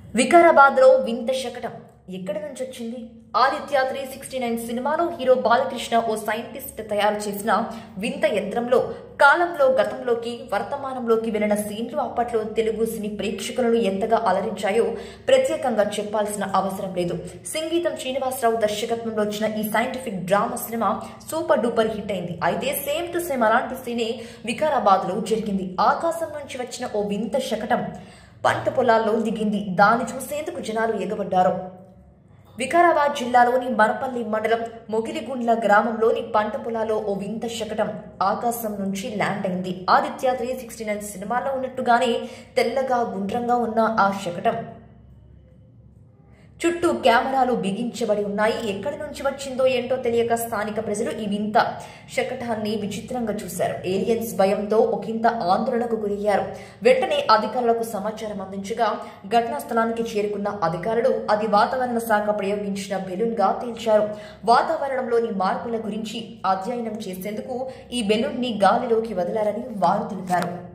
వికారాబాద్ లో వింత శకటం ఎక్కడి నుంచి వచ్చింది ఆదిత్య త్రీ సిక్స్టీ నైన్ సినిమాలో హీరో బాలకృష్ణ ఓ సైంటిస్ట్ తయారు చేసిన వింత యంత్రంలో కాలంలో గతంలోకి వర్తమానంలోకి వెళ్లిన సీన్లు అప్పట్లో తెలుగు సినీ ప్రేక్షకులను ఎంతగా అలరించాయో ప్రత్యేకంగా చెప్పాల్సిన అవసరం లేదు సంగీతం శ్రీనివాసరావు దర్శకత్వంలో వచ్చిన ఈ scientific drama cinema super duper hit అయింది అయితే సేమ్ టు సేమ్ అలాంటి సీనే వికారాబాద్ లో జరిగింది ఆకాశం నుంచి వచ్చిన ఓ వింత శకటం పంట పొలాల్లో దిగింది దాన్ని చూసేందుకు జనాలు ఎగబడ్డారు వికారాబాద్ జిల్లాలోని మరపల్లి మండలం మొగిలిగుండ్ల గ్రామంలోని పంట పొలాల్లో ఓ వింత శకటం ఆకాశం నుంచి ల్యాండ్ అయింది ఆదిత్య త్రీ సిక్స్టీ నైన్ సినిమాలో ఉన్నట్టుగానే తెల్లగా గుండ్రంగా ఉన్న ఆ శకటం చుట్టూ కెమెరాలు బిగించబడి ఉన్నాయి ఎక్కడి నుంచి వచ్చిందో ఏంటో తెలియక స్థానిక ప్రజలు ఈ వింత శకటాన్ని విచిత్రంగా చూశారు ఏలియన్స్ భయంతో ఒకంత ఆందోళనకు గురయ్యారు వెంటనే అధికారులకు సమాచారం అందించగా ఘటనా స్థలానికి చేరుకున్న అధికారులు అది వాతావరణ శాఖ ప్రయోగించిన బెలూన్ గా తేల్చారు వాతావరణంలోని మార్పుల గురించి అధ్యయనం చేసేందుకు ఈ బెలూన్ ని గాలిలోకి వదిలారని వారు తెలిపారు